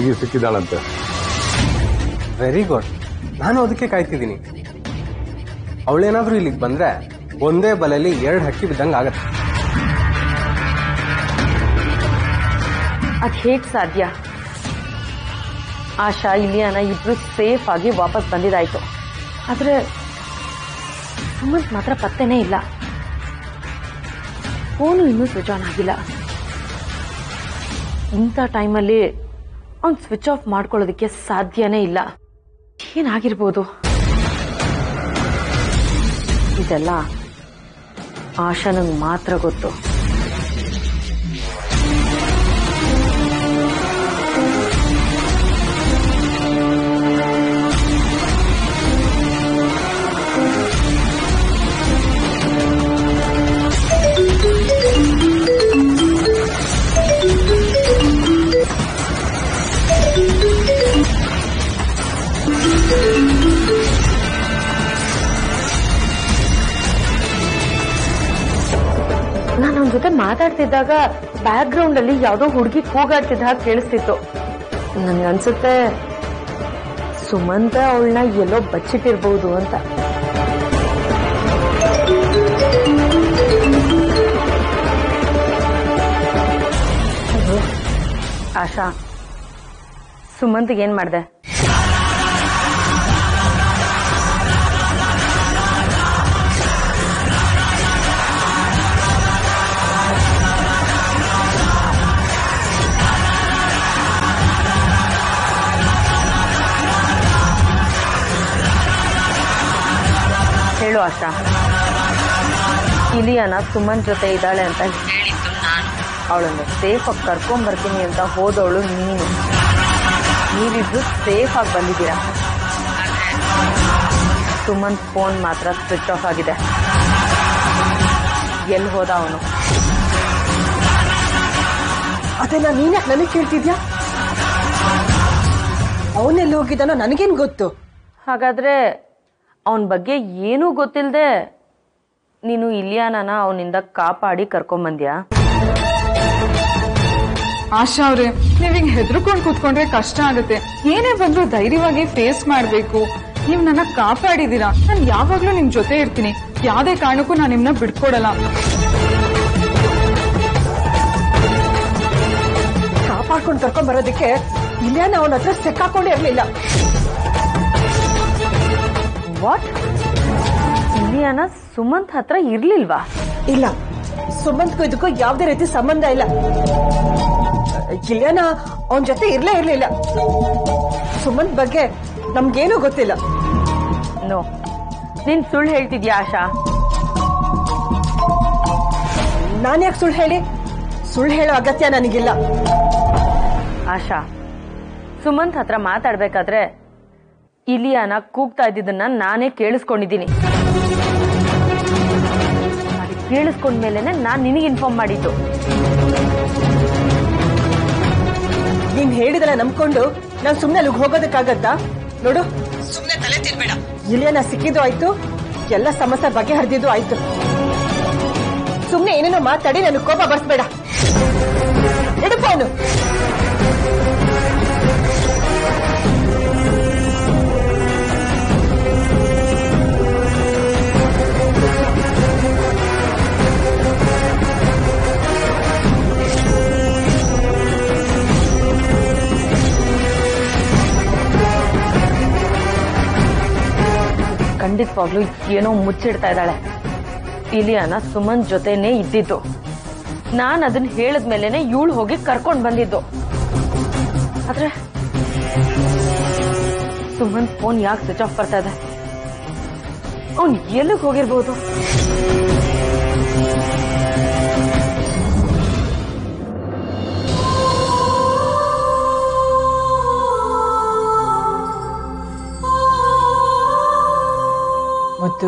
ಹುಡುಗಿ ಸಿಕ್ಕಿದಾಳಂತೆ very good ನಾನು ಅದಕ್ಕೆ ಕಾಯ್ತಿದ್ದೀನಿ ಅವಳೇನಾದ್ರೂ ಇಲ್ಲಿಗೆ ಬಂದ್ರೆ ಒಂದೇ ಬಲೆಯಲ್ಲಿ ಎರಡು ಹಕ್ಕಿ ಬಿದ್ದಂಗೆ ಆಗತ್ತೆ ಅದ್ ಹೇಗ್ ಸಾಧ್ಯ ಆಶಾ ಇಲಿಯಾನ ಇಬ್ರು ಸೇಫ್ ಆಗಿ ವಾಪಸ್ ಬಂದಿದಾಯ್ತು ಆದ್ರೆ ಸುಮಂತ್ ಮಾತ್ರ ಪತ್ತೆನೇ ಇಲ್ಲ ಫೋನು ಇನ್ನೂ ಸ್ವಿಚ್ ಆನ್ ಆಗಿಲ್ಲ ಇಂಥ ಟೈಮಲ್ಲಿ ಅವ್ನು ಸ್ವಿಚ್ ಆಫ್ ಮಾಡ್ಕೊಳ್ಳೋದಕ್ಕೆ ಸಾಧ್ಯನೇ ಇಲ್ಲ ಏನಾಗಿರ್ಬೋದು ಇದೆಲ್ಲ ಆಶಾನಂಗೆ ಮಾತ್ರ ಗೊತ್ತು ನಾನು ಅವನ ಜೊತೆ ಮಾತಾಡ್ತಿದ್ದಾಗ ಬ್ಯಾಕ್ ಗ್ರೌಂಡ್ ಅಲ್ಲಿ ಯಾವ್ದೋ ಹುಡುಗಿ ಕೂಗಾಡ್ತಿದ್ದ ಹಾಗೆ ಕೇಳಿಸ್ತಿತ್ತು ನನ್ಗನ್ಸುತ್ತೆ ಸುಮಂತ ಅವಳನ್ನ ಎಲ್ಲೋ ಬಚ್ಚಿಟ್ಟಿರ್ಬಹುದು ಅಂತ ಆಶಾ ಸುಮಂತ್ಗೆ ಏನ್ ಮಾಡ್ದೆ ಹೇಳು ಆಶಾ ಇಲಿಯಾನ ಸುಮನ್ ಜೊತೆ ಇದ್ದಾಳೆ ಅಂತ ಹೇಳಿದ್ದು ನಾನು ಅವಳನ್ನು ಸೇಫ್ ಆಗಿ ಕರ್ಕೊಂಡ್ ಬರ್ತೀನಿ ಅಂತ ಹೋದವಳು ನೀನು ನೀವಿಬ್ರು ಸೇಫ್ ಆಗಿ ಬಂದಿದ್ದೀರಾ ಸುಮನ್ ಫೋನ್ ಮಾತ್ರ ಸ್ವಿಚ್ ಆಫ್ ಆಗಿದೆ ಎಲ್ಲಿ ಹೋದ ಅವನು ಅದನ್ನ ನೀನ್ ಯಾಕೆ ನನಗೆ ಕೇಳ್ತಿದ್ಯಾ ಅವನೆಲ್ಲಿ ಹೋಗಿದ್ದಾನೋ ನನಗೇನ್ ಗೊತ್ತು ಹಾಗಾದ್ರೆ ಅವನ ಬಗ್ಗೆ ಏನೂ ಗೊತ್ತಿಲ್ಲದೆ ನೀನು ಇಲಿಯಾನನ ಅವನಿಂದ ಕಾಪಾಡಿ ಕರ್ಕೊಂಬಂದ್ಯಾ ಆಶಾ ಅವ್ರೆ ನೀವ್ ಹಿಂಗ್ ಹೆದರ್ಕೊಂಡ್ ಕೂತ್ಕೊಂಡ್ರೆ ಕಷ್ಟ ಆಗುತ್ತೆ ಏನೇ ಬಂದ್ರು ಧೈರ್ಯವಾಗಿ ಫೇಸ್ ಮಾಡ್ಬೇಕು ನೀವ್ ನನ್ನ ಕಾಪಾಡಿದೀರಾ ನಾನ್ ಯಾವಾಗ್ಲೂ ನಿಮ್ ಜೊತೆ ಇರ್ತೀನಿ ಯಾವ್ದೇ ಕಾರಣಕ್ಕೂ ನಾನ್ ನಿಮ್ನ ಬಿಡ್ಕೊಡಲ್ಲ ಕಾಪಾಡ್ಕೊಂಡು ಕರ್ಕೊಂಡ್ ಬರೋದಕ್ಕೆ ಇಲ್ಲೇನ ಅವನ ಹತ್ರ ಸಿಕ್ಕಾಕೊಂಡೇ ಇರ್ಲಿಲ್ಲ ವಾಟ್ ಇಲಿಯಾನ ಸುಮಂತ್ ಹತ್ರ ಇರ್ಲಿಲ್ವಾ ಇಲ್ಲ ಸುಮಂತ್ಗೂ ಇದಕ್ಕೂ ಯಾವ್ದೇ ರೀತಿ ಸಂಬಂಧ ಇಲ್ಲ ಇಲ್ಲೇನ ಅವನ ಜೊತೆ ಇರ್ಲೇ ಇರ್ಲಿಲ್ಲ ಸುಮಂತ್ ಬಗ್ಗೆ ನಮ್ಗೇನೂ ಗೊತ್ತಿಲ್ಲ ನೋ ನೀನ್ ಸುಳ್ಳು ಹೇಳ್ತಿದ್ಯಾ ಆಶಾ ನಾನ್ ಯಾಕೆ ಸುಳ್ಳು ಹೇಳಿ ಸುಳ್ಳು ಹೇಳೋ ಅಗತ್ಯ ನನಗಿಲ್ಲ ಆಶಾ ಸುಮಂತ್ ಹತ್ರ ಮಾತಾಡ್ಬೇಕಾದ್ರೆ ಇಲಿಯಾನ ಕೂಗ್ತಾ ಇದ್ದಿದ್ದನ್ನ ನಾನೇ ಕೇಳಿಸ್ಕೊಂಡಿದ್ದೀನಿ ಅದು ಕೇಳಿಸ್ಕೊಂಡ್ಮೇಲೆನೆ ನಾನ್ ನಿನಗೆ ಇನ್ಫಾರ್ಮ್ ಮಾಡಿದ್ದು ನೀನ್ ಹೇಳಿದಲ್ಲ ನಂಬ್ಕೊಂಡು ನಾನ್ ಸುಮ್ನೆ ಅಲ್ಲಿಗೆ ಹೋಗೋದಕ್ಕಾಗತ್ತಾ ನೋಡು ಸುಮ್ನೆ ತಲೆ ತಿನ್ಬೇಡ ಇಲ್ಲಿಯನ್ನ ಸಿಕ್ಕಿದ್ದು ಆಯ್ತು ಎಲ್ಲ ಸಮಸ್ಯೆ ಬಗೆಹರಿದಿದ್ದು ಆಯ್ತು ಸುಮ್ನೆ ಏನೇನೋ ಮಾತಾಡಿ ನನಗೆ ಕೋಪ ಬರ್ಸ್ಬೇಡ ಇಡಪ್ಪ ಅವನು ಖಂಡಿತವಾಗ್ಲೂ ಏನೋ ಮುಚ್ಚಿಡ್ತಾ ಇದ್ದಾಳೆ ಇಲಿಯಾನ ಸುಮಂತ್ ಜೊತೆನೇ ಇದ್ದಿದ್ದು ನಾನ್ ಅದನ್ನ ಹೇಳಿದ್ಮೇಲೆನೆ ಇವಳು ಹೋಗಿ ಕರ್ಕೊಂಡ್ ಬಂದಿದ್ದು ಆದ್ರೆ ಸುಮಂತ್ ಫೋನ್ ಯಾಕೆ ಸ್ವಿಚ್ ಆಫ್ ಬರ್ತಾ ಇದೆ ಅವ್ನ್ ಎಲ್ಲಿಗೆ ಹೋಗಿರ್ಬೋದು ಮುದ್ದು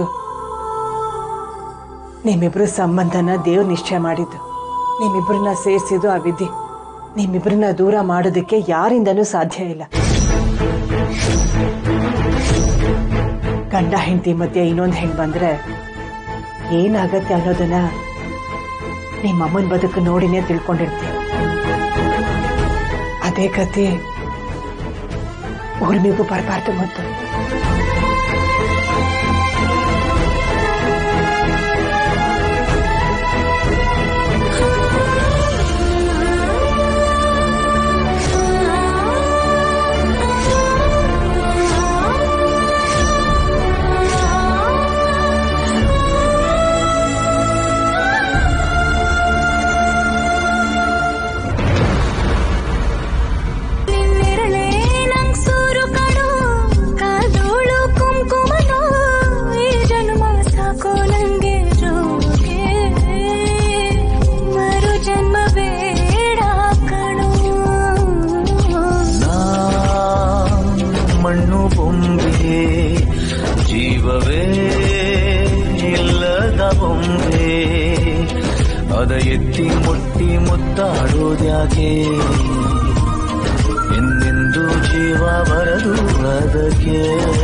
ನಿಮ್ಮಿಬ್ರ ಸಂಬಂಧನ ದೇವ್ರು ನಿಶ್ಚಯ ಮಾಡಿದ್ದು ನಿಮ್ಮಿಬ್ರನ್ನ ಸೇರಿಸಿದ್ದು ಆ ವಿಧಿ ನಿಮ್ಮಿಬ್ರನ್ನ ದೂರ ಮಾಡೋದಕ್ಕೆ ಯಾರಿಂದನೂ ಸಾಧ್ಯ ಇಲ್ಲ ಗಂಡ ಹೆಂಡತಿ ಮಧ್ಯೆ ಇನ್ನೊಂದು ಹೆಣ್ಣು ಬಂದ್ರೆ ಏನಾಗತ್ತೆ ಅನ್ನೋದನ್ನ ನಿಮ್ಮ ಅಮ್ಮನ ಬದುಕು ನೋಡಿನೇ ತಿಳ್ಕೊಂಡಿರ್ತೀವಿ ಅದೇ ಕತೆ ಊರ್ಮಿಗೂ ಬರಬಾರ್ದು ಮುದ್ದು ನಿನ್ನೆರಳೇ ನಂಗ್ ಸೂರು ಕಣೋ ಕಾದೋಳು ಕುಂಕುಮನೋ ಈ ಜನ್ಮ ಸಾಕೋ ನಂಗೆ ಜೋಗೆ ಮರು ಜನ್ಮ ಬೇಡ ಕಣೋ ನಾ ಮಣ್ಣು ಬೊಂಬೆ ಜೀವವೇ ಇಲ್ಲದ ಬೊಂಬೆ ಅದ ಎತ್ತಿ ಮುಟ್ಟಿ ಮುತ್ತಾಡೋದ್ಯಾಕೆ ಎಂದೆಂದು ಜೀವ ಬರದು ಅದಕ್ಕೆ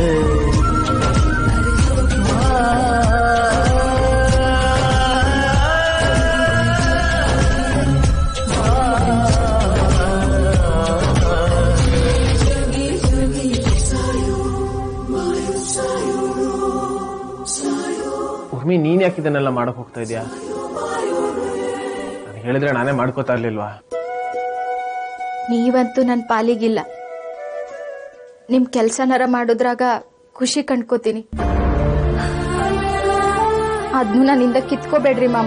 ಉರ್ಮಿ ನೀನ್ ಯಾಕೆ ಇದನ್ನೆಲ್ಲ ಮಾಡಕ್ ಹೋಗ್ತಾ ಇದೀಯಾ ನಾನು ಹೇಳಿದ್ರೆ ನಾನೇ ಮಾಡ್ಕೋತಾ ಇರ್ಲಿಲ್ವಾ ನೀವಂತೂ ನನ್ನ ಪಾಲಿಗಿಲ್ಲ ನಿಮ್ ಕೆಲ್ಸನಾರ ಮಾಡೋದ್ರಾಗ ಖುಷಿ ಕಂಡ್ಕೋತೀನಿ ಅದ್ನು ನನ್ನಿಂದ ಕಿತ್ಕೋಬೇಡ್ರಿ ಮಾಮ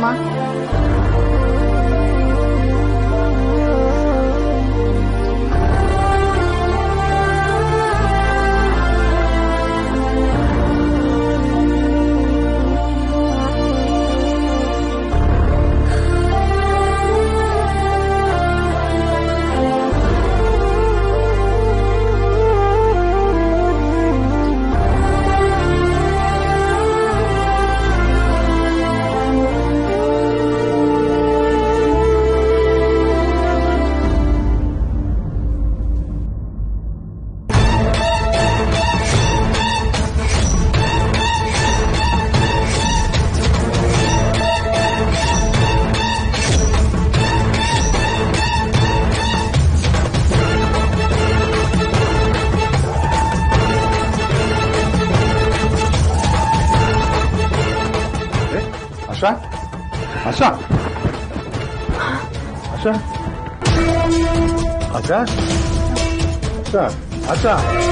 ಆಶಾ ಆಶಾ ಆಶಾ ಆಶಾ ಆಶಾ ಆಶಾ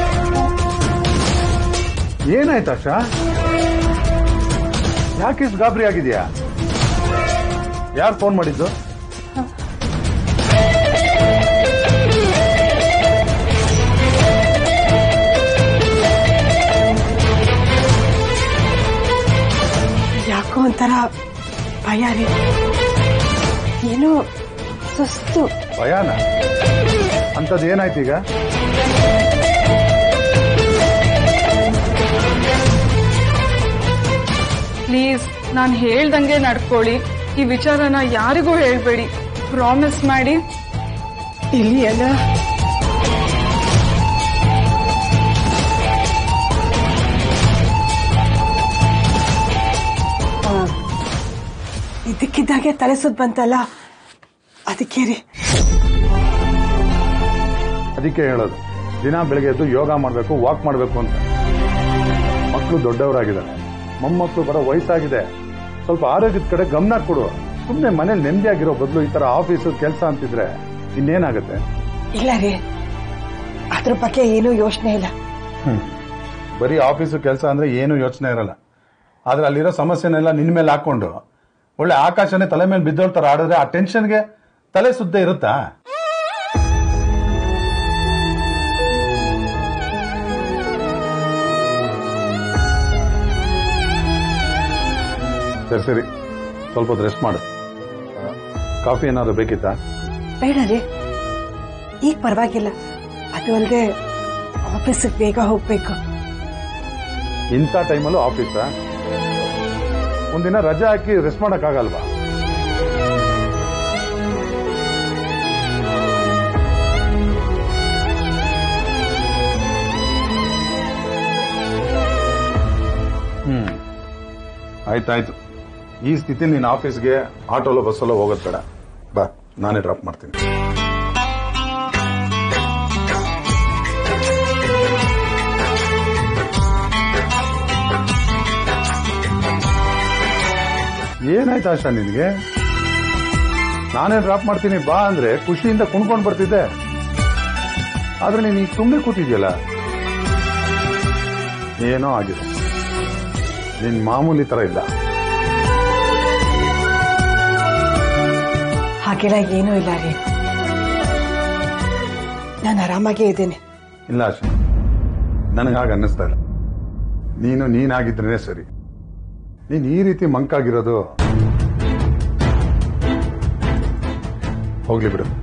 ಏನಾಯ್ತು ಆಶಾ ಯಾಕೆ ಇಷ್ಟು ಗಾಬರಿ ಆಗಿದ್ಯಾ ಯಾರು ಫೋನ್ ಮಾಡಿದ್ದು ಯಾಕೋ ಒಂಥರ ಭಯ ರೀ ಏನೋ ಸುಸ್ತು ಭಯಾನ ಅಂಥದ್ದು ಏನಾಯ್ತು ಈಗ ಪ್ಲೀಸ್ ನಾನು ಹೇಳ್ದಂಗೆ ನಡ್ಕೊಳ್ಳಿ ಈ ವಿಚಾರನ ಯಾರಿಗೂ ಹೇಳ್ಬೇಡಿ ಪ್ರಾಮಿಸ್ ಮಾಡಿ ಇಲ್ಲಿ ಅಲ್ಲ ಆ, ಇದಕ್ಕಿದ್ದಾಗೆ ತಲೆ ಸುತ್ತ ಬಂತಲ್ಲ ಅದಕ್ಕೆ ರೀ ಅದಕ್ಕೆ ಹೇಳೋದು ದಿನ ಬೆಳಗ್ಗೆ ಎದ್ದು ಯೋಗ ಮಾಡಬೇಕು ವಾಕ್ ಮಾಡಬೇಕು ಅಂತ ಮಕ್ಕಳು ದೊಡ್ಡವರಾಗಿದ್ದಾರೆ ಮೊಮ್ಮಕ್ಕಳು ಬರೋ ವಯಸ್ಸಾಗಿದೆ ಸ್ವಲ್ಪ ಆರೋಗ್ಯದ ಕಡೆ ಗಮನ ಕೊಡು ಸುಮ್ಮನೆ ಮನೇಲಿ ನೆಮ್ಮದಿಯಾಗಿರೋ ಬದಲು ಈ ತರ ಆಫೀಸು ಕೆಲಸ ಅಂತಿದ್ರೆ ಇನ್ನೇನಾಗುತ್ತೆ ಇಲ್ಲ ರೀ ಅದ್ರ ಬಗ್ಗೆ ಏನೂ ಯೋಚನೆ ಇಲ್ಲ ಬರೀ ಆಫೀಸು ಕೆಲಸ ಅಂದ್ರೆ ಏನು ಯೋಚನೆ ಇರಲ್ಲ ಆದ್ರೆ ಅಲ್ಲಿರೋ ಸಮಸ್ಯೆನೆಲ್ಲ ನಿನ್ ಮೇಲೆ ಹಾಕೊಂಡು ಒಳ್ಳೆ ಆಕಾಶನೇ ತಲೆ ಮೇಲೆ ಬಿದ್ದೋಳ್ ತರ ಆಡಿದ್ರೆ ಆ ಟೆನ್ಷನ್ಗೆ ತಲೆ ಸುದ್ದ ಇರುತ್ತಾ ಸರಿ ಸರಿ ಸ್ವಲ್ಪ ಹೊತ್ತು ರೆಸ್ಟ್ ಮಾಡು ಕಾಫಿ ಏನಾದ್ರು ಬೇಕಿತ್ತಾ ಬೇಡ ರೀ ಈಗ ಪರವಾಗಿಲ್ಲ ಅದು ಅಲ್ಲದೆ ಆಫೀಸಿಗೆ ಬೇಗ ಹೋಗ್ಬೇಕು ಇಂಥ ಟೈಮಲ್ಲೂ ಆಫೀಸಾ ಒಂದಿನ ರಜೆ ಹಾಕಿ ರೆಸ್ಟ್ ಮಾಡಕ್ಕಾಗಲ್ವಾ ಹ್ಮ್ ಆಯ್ತಾಯ್ತು ಈ ಸ್ಥಿತಿ ನೀನು ಆಫೀಸ್ಗೆ ಆಟೋಲೋ ಬಸ್ಸಲ್ಲೋ ಹೋಗೋದು ಬೇಡ ಬಾ ನಾನೇ ಡ್ರಾಪ್ ಮಾಡ್ತೀನಿ ಏನಾಯ್ತು ಆಶಾ ನಿನಗೆ ನಾನೇ ಡ್ರಾಪ್ ಮಾಡ್ತೀನಿ ಬಾ ಅಂದ್ರೆ ಖುಷಿಯಿಂದ ಕುಣ್ಕೊಂಡು ಬರ್ತಿದ್ದೆ ಆದ್ರೆ ನೀನು ಈಗ ಸುಮ್ಮನೆ ಕೂತಿದ್ಯಲ್ಲ ಏನೋ ಆಗಿದೆ ನಿನ್ ಮಾಮೂಲಿ ತರ ಇಲ್ಲ ಹಾಗೆಲ್ಲ ಏನೂ ಇಲ್ಲ ರೀ ನಾನು ಆರಾಮಾಗೇ ಇದ್ದೇನೆ ಇಲ್ಲ ಆಶಾ ನನಗೆ ಹಾಗೆ ಅನ್ನಿಸ್ತಾ ಇಲ್ಲ ನೀನು ನೀನಾಗಿದ್ರೇ ಸರಿ ನೀನ್ ಈ ರೀತಿ ಮಂಕಾಗಿರೋದು ಹೋಗ್ಲಿ ಬಿಡು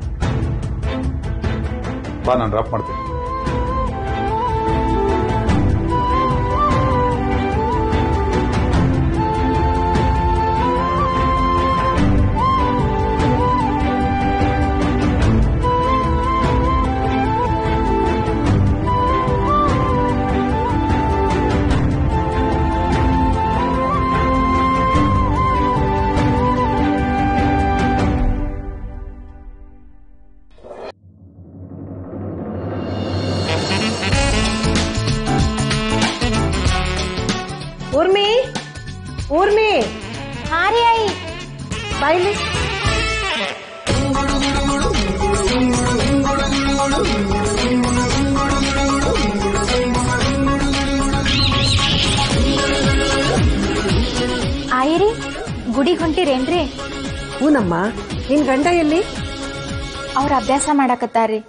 ಬಾ ನಾನು ಡ್ರಾಪ್ ಮಾಡ್ತೀನಿ ಊರ್ಮಿ ಊರ್ಮಿ ಹಾರಿ ಆಯಿ ಬಾಯ್ಲಿ ಆಯಿರಿ ಗುಡಿಗೆ ಹೊಂಟಿರೇನ್ರಿ ಹೂನಮ್ಮ ನಿನ್ ಗಂಡ ಎಲ್ಲಿ ಅವ್ರ ಅಭ್ಯಾಸ ಮಾಡಾಕತ್ತಾರ್ರಿ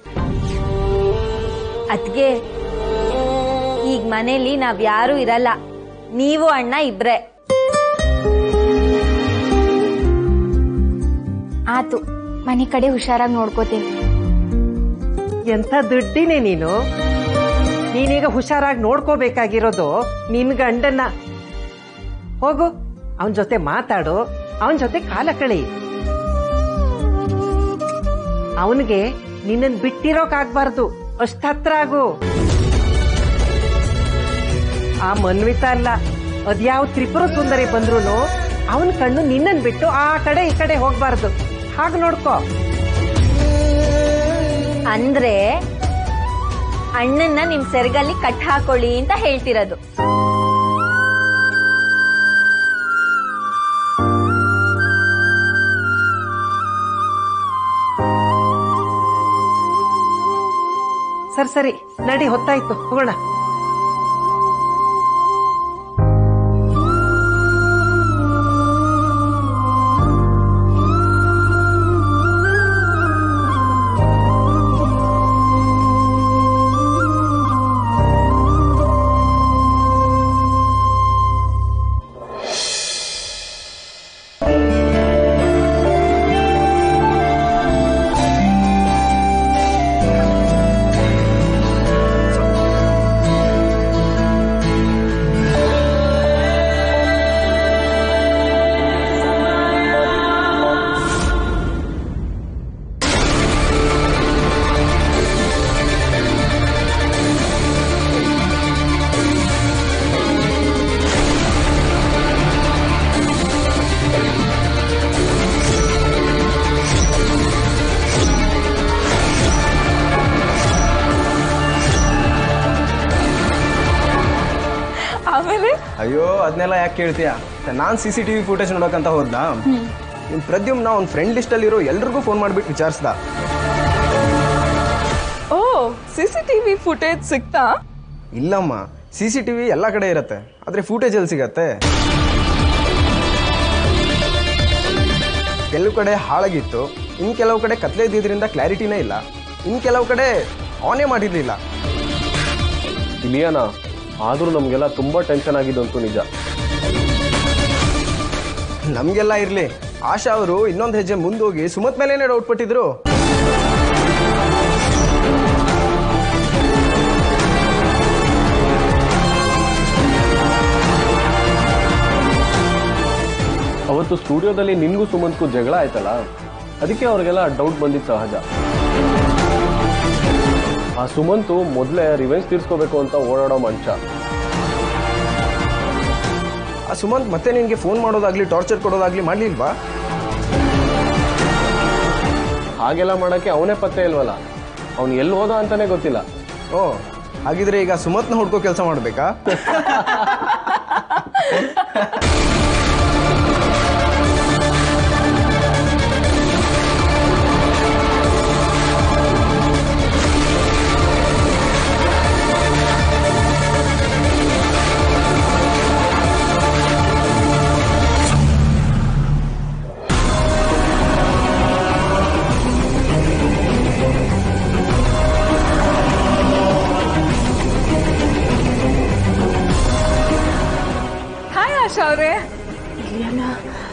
ಅದ್ಗೆ ಈಗ ಮನೇಲಿ ನಾವ್ ಯಾರು ಇರಲ್ಲ ನೀವು ಅಣ್ಣ ಇಬ್ರೆ ಆತು ಮನೆ ಕಡೆ ಹುಷಾರಾಗಿ ನೋಡ್ಕೋತೀನಿ ಎಂಥ ದುಡ್ಡಿನೇ ನೀನು ನೀನೀಗ ಹುಷಾರಾಗಿ ನೋಡ್ಕೋಬೇಕಾಗಿರೋದು ನಿನ್ ಗಂಡನ್ನ ಹೋಗು ಅವನ ಜೊತೆ ಮಾತಾಡು ಅವನ ಜೊತೆ ಕಾಲ ಕಳಿ ಅವನಿಗೆ ನಿನ್ನನ್ ಬಿಟ್ಟಿರೋಕಾಗ್ಬಾರ್ದು ಅಷ್ಟ್ ಹತ್ರ ಆಗು ಆ ಮನ್ವಿತ ಅಲ್ಲ ಅದ್ಯಾವ ತ್ರಿಪುರ ಸುಂದರಿ ಬಂದ್ರು ಅವನ ಕಣ್ಣು ನಿನ್ನನ್ ಬಿಟ್ಟು ಆ ಕಡೆ ಈ ಕಡೆ ಹೋಗ್ಬಾರ್ದು ಹಾಗೆ ನೋಡ್ಕೋ ಅಂದ್ರೆ ಅಣ್ಣನ್ನ ನಿಮ್ ಸೆರಗಲ್ಲಿ ಕಟ್ ಹಾಕೊಳ್ಳಿ ಅಂತ ಹೇಳ್ತಿರೋದು ಸರಿ ಸರಿ ನಡಿ ಹೊತ್ತಾಯ್ತು ಹೋಗೋಣ ಆಮೇಲೆ ಅಯ್ಯೋ ಅದನ್ನೆಲ್ಲ ಯಾಕೆ ಕೇಳ್ತೀಯ ನಾನು C C T V footage ನೋಡೋಕಂತ ಹೋದ್ನ ನಿಮ್ಮ ಪ್ರದ್ಯುಮ್ನ ಅವ್ನ ಫ್ರೆಂಡ್ ಲಿಸ್ಟಲ್ಲಿರೋ ಎಲ್ರಿಗೂ ಫೋನ್ ಮಾಡಿಬಿಟ್ಟು ವಿಚಾರಿಸ್ದ ಓ C C T V footage ಸಿಕ್ತಾ ಇಲ್ಲಮ್ಮ ಸಿ ಸಿ ಟಿ ವಿ ಎಲ್ಲ ಕಡೆ ಇರುತ್ತೆ ಆದರೆ ಫುಟೇಜ್ ಎಲ್ಲಿ ಸಿಗತ್ತೆ ಕೆಲವು ಕಡೆ ಹಾಳಾಗಿತ್ತು ಇನ್ನು ಕೆಲವು ಕಡೆ ಕತ್ಲೆ ಇದ್ದಿದ್ರಿಂದ ಕ್ಲಾರಿಟಿನೇ ಇಲ್ಲ ಇನ್ನು ಕೆಲವು ಕಡೆ ಆನೇ ಮಾಡಿರಲಿಲ್ಲ ಇಲಿಯಾನ ಆದ್ರೂ ನಮ್ಗೆಲ್ಲ ತುಂಬಾ ಟೆನ್ಷನ್ ಆಗಿದ್ದಂತೂ ನಿಜ ನಮಗೆಲ್ಲ ಇರಲಿ ಆಶಾ ಅವರು ಇನ್ನೊಂದು ಹೆಜ್ಜೆ ಮುಂದೋಗಿ ಸುಮತ್ ಮೇಲೇನೆ ಡೌಟ್ ಪಟ್ಟಿದ್ರು ಅವತ್ತು ಸ್ಟುಡಿಯೋದಲ್ಲಿ ನಿನ್ಗೂ ಸುಮಂತ್ಗೂ ಜಗಳ ಆಯ್ತಲ್ಲ ಅದಕ್ಕೆ ಅವ್ರಿಗೆಲ್ಲ ಡೌಟ್ ಬಂದಿದ್ದು ಸಹಜ ಆ ಸುಮಂತು ಮೊದಲೇ ರಿವೆಂಜ್ ತೀರ್ಸ್ಕೋಬೇಕು ಅಂತ ಓಡಾಡೋ ಮಂಚ ಆ ಸುಮಂತ್ ಮತ್ತೆ ನಿನಗೆ ಫೋನ್ ಮಾಡೋದಾಗ್ಲಿ ಟಾರ್ಚರ್ ಕೊಡೋದಾಗ್ಲಿ ಮಾಡ್ಲಿಲ್ವಾ ಹಾಗೆಲ್ಲ ಮಾಡಕ್ಕೆ ಅವನೇ ಪತ್ತೆ ಇಲ್ವಲ್ಲ ಅವ್ನು ಎಲ್ಲಿ ಹೋದ ಅಂತಾನೆ ಗೊತ್ತಿಲ್ಲ ಓ ಹಾಗಿದ್ರೆ ಈಗ ಸುಮತ್ನ ಹುಡ್ಕೋ ಕೆಲಸ ಮಾಡ್ಬೇಕಾ ಅವ್ರೆ ಇಲಿಯಾನ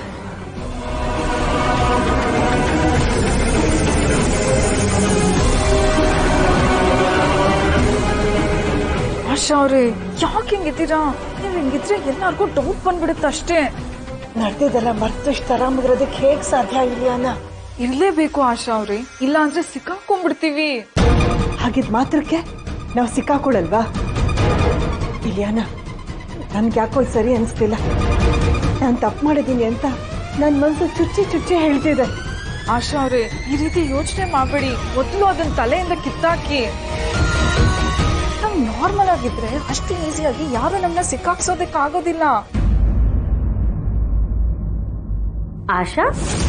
ಆಶಾ ಅವ್ರೆ ಯಾಕೆ ಹಿಂಗಿದ್ದೀರಾ ನೀವ್ ಹಿಂಗಿದ್ರೆ ಎಲ್ಲಾರ್ಗೂ ಡೌಟ್ ಬಂದ್ಬಿಡುತ್ತೆ ಅಷ್ಟೇ ನಡೆದಿದ್ದೆಲ್ಲ ಮರ್ತಷ್ಟು ಆರಾಮಾಗಿರೋದಕ್ಕೆ ಹೇಗ್ ಸಾಧ್ಯ ಇಲಿಯಾನ ಇರ್ಲೇಬೇಕು ಆಶಾ ಅವ್ರೆ ಇಲ್ಲ ಅಂದ್ರೆ ಸಿಕ್ಕಾಕೊಂಡ್ಬಿಡ್ತೀವಿ ಹಾಗಿದ್ ಮಾತ್ರಕ್ಕೆ ನಾವು ಸಿಕ್ಕಾಕೊಳ್ಳಲ್ವಾ ಇಲಿಯಾನ ನನ್ಗೆ ಯಾಕೋ ಇದ್ ಸರಿ ಅನಿಸ್ತಿಲ್ಲ ನಾನು ತಪ್ಪು ಮಾಡಿದ್ದೀನಿ ಅಂತ ನನ್ನ ಮನಸ್ಸು ಚುಚ್ಚಿ ಚುಚ್ಚಿ ಹೇಳ್ತಿದೆ ಆಶಾ ಅವ್ರೆ ಈ ರೀತಿ ಯೋಚನೆ ಮಾಡಬೇಡಿ ಮೊದಲು ಅದನ್ನ ತಲೆಯಿಂದ ಕಿತ್ತಾಕಿ ನಾವ್ ನಾರ್ಮಲ್ ಆಗಿದ್ರೆ ಅಷ್ಟು ಈಸಿಯಾಗಿ ಯಾರು ನಮ್ಮನ್ನ ಸಿಕ್ಕಾಕ್ಸೋದಕ್ಕಾಗೋದಿಲ್ಲ ಆಶಾ